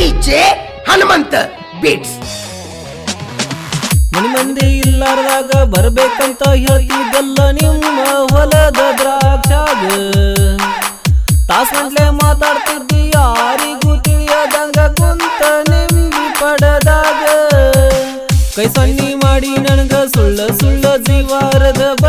DJ Hanumantha bits ಮನಿ ಮಂದಿ ಇಲ್ಲಾರ್ದಾಗ ಬರ್ಬೇಕಂತ ಹೇಳ್ತಿದ್ದಲ್ಲ ನಿಮ್ಮ ಹೊಲದ ದ್ರಾಕ್ಷಾಗ ತಾಸಂಟ್ಲೆ ಮಾತಾಡ್ತಿದ್ದಿ ಯಾರಿಗೂ ತಿಳಿಯದಂಗ ಕುಂತ ನಿಂಬಿ ಪಡದಾಗ ಕೈ ಸಣ್ಣಿ ಮಾಡಿ ನನಗ ಸುಳ್ಳ ಸುಳ್ಳ ಜೀವಾರದ